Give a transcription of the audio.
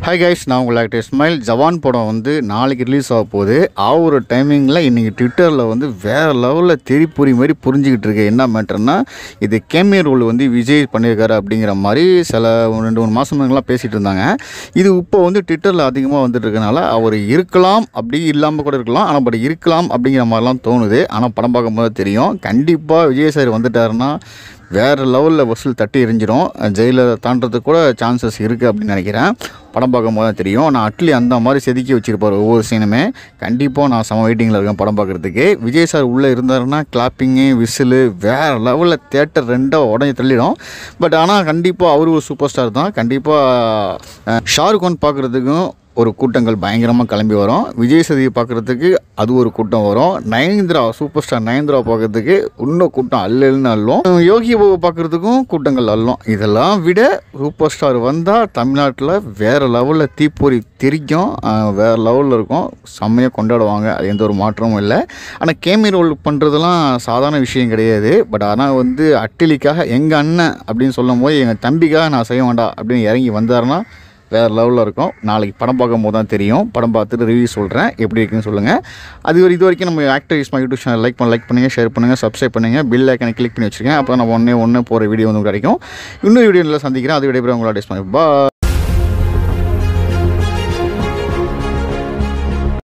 hi guys நான் உங்கள் actor Ismail ஜவான் படம் வந்து நாளைக்கு ரிலீஸ் ஆக போகுது ஆ ஒரு டைமிங்கில் இன்றைக்கி ட்விட்டரில் வந்து வேறு லெவலில் தெரிப்புரி மாதிரி புரிஞ்சுக்கிட்டு இருக்கு என்ன மேட்டர்னா இது கேமிய ரோல் வந்து விஜய் பண்ணியிருக்காரு அப்படிங்கிற மாதிரி சில ஒரு ரெண்டு மூணு மாதங்களாம் பேசிகிட்டு இருந்தாங்க இது இப்போ வந்து ட்விட்டரில் அதிகமாக வந்துட்டு இருக்கனால அவர் இருக்கலாம் அப்படி இல்லாமல் கூட இருக்கலாம் ஆனால் பட் இருக்கலாம் அப்படிங்கிற மாதிரிலாம் தோணுது ஆனால் படம் பார்க்கும்போது தெரியும் கண்டிப்பாக விஜய் சார் வந்துட்டாருன்னா வேறு லெவலில் வசூல் தட்டி எரிஞ்சிடும் ஜெயிலில் தாண்டறதுக்கு கூட சான்சஸ் இருக்குது அப்படின்னு நினைக்கிறேன் படம் பார்க்கும்போது தான் தெரியும் நான் அட்லி அந்த மாதிரி செதுக்கி வச்சிருப்பார் ஒவ்வொரு சீனுமே கண்டிப்பாக நான் செம வெயிட்டிங்கில் இருக்கேன் படம் பார்க்குறதுக்கு விஜய் சார் உள்ளே இருந்தாருன்னா கிளாப்பிங்கு விசிலு வேறு லெவலில் தேட்டர் ரெண்டாக உடஞ்சி தள்ளிடும் பட் ஆனால் கண்டிப்பாக அவர் ஒரு சூப்பர் ஸ்டார் தான் கண்டிப்பாக ஷாருக் கான் பார்க்குறதுக்கும் ஒரு கூட்டங்கள் பயங்கரமாக கிளம்பி வரும் விஜய் சதியை பார்க்குறதுக்கு அது ஒரு கூட்டம் வரும் நயன்திரா சூப்பர் ஸ்டார் நயன்திரா பார்க்குறதுக்கு இன்னும் கூட்டம் அல்லன்னு அள்ளும் யோகி பாபு பார்க்குறதுக்கும் கூட்டங்கள் அள்ளும் இதெல்லாம் விட சூப்பர் ஸ்டார் வந்தால் தமிழ்நாட்டில் வேறு லெவலில் தீப்பொறி தெரிக்கும் அஹ் வேறு லெவலில் இருக்கும் செம்மையாக கொண்டாடுவாங்க அது எந்த ஒரு மாற்றமும் இல்லை ஆனால் கேமி ரோல் பண்ணுறதெல்லாம் சாதாரண விஷயம் கிடையாது பட் ஆனால் வந்து அட்டிலிக்காக எங்கள் அண்ணன் அப்படின்னு சொல்லும் போது எங்கள் தம்பிக்காக நான் செய்ய வேண்டாம் அப்படின்னு இறங்கி வந்தாருன்னா வேறு லெவலில் இருக்கும் நாளைக்கு படம் பார்க்கும்போது தான் தெரியும் படம் பார்த்துட்டு ரிவ்யூ சொல்கிறேன் எப்படி இருக்குன்னு சொல்லுங்கள் அது ஒரு இது வரைக்கும் நம்ம ஆக்டர் இஸ்மா யூடியூப் சேனல் லைக் பண்ண லைக் பண்ணுங்கள் ஷேர் பண்ணுங்கள் சப்ஸ்கிரைப் பண்ணுங்கள் பில் ஐக்கனை கிளிக் பண்ணி வச்சுருக்கேன் அப்போ நான் ஒன்றே ஒன்று போகிற வீடியோ வந்து கிடைக்கும் இன்னொரு வீடியோவில் சந்திக்கிறேன் அது விடைபெற உங்களோட இஸ்மா பா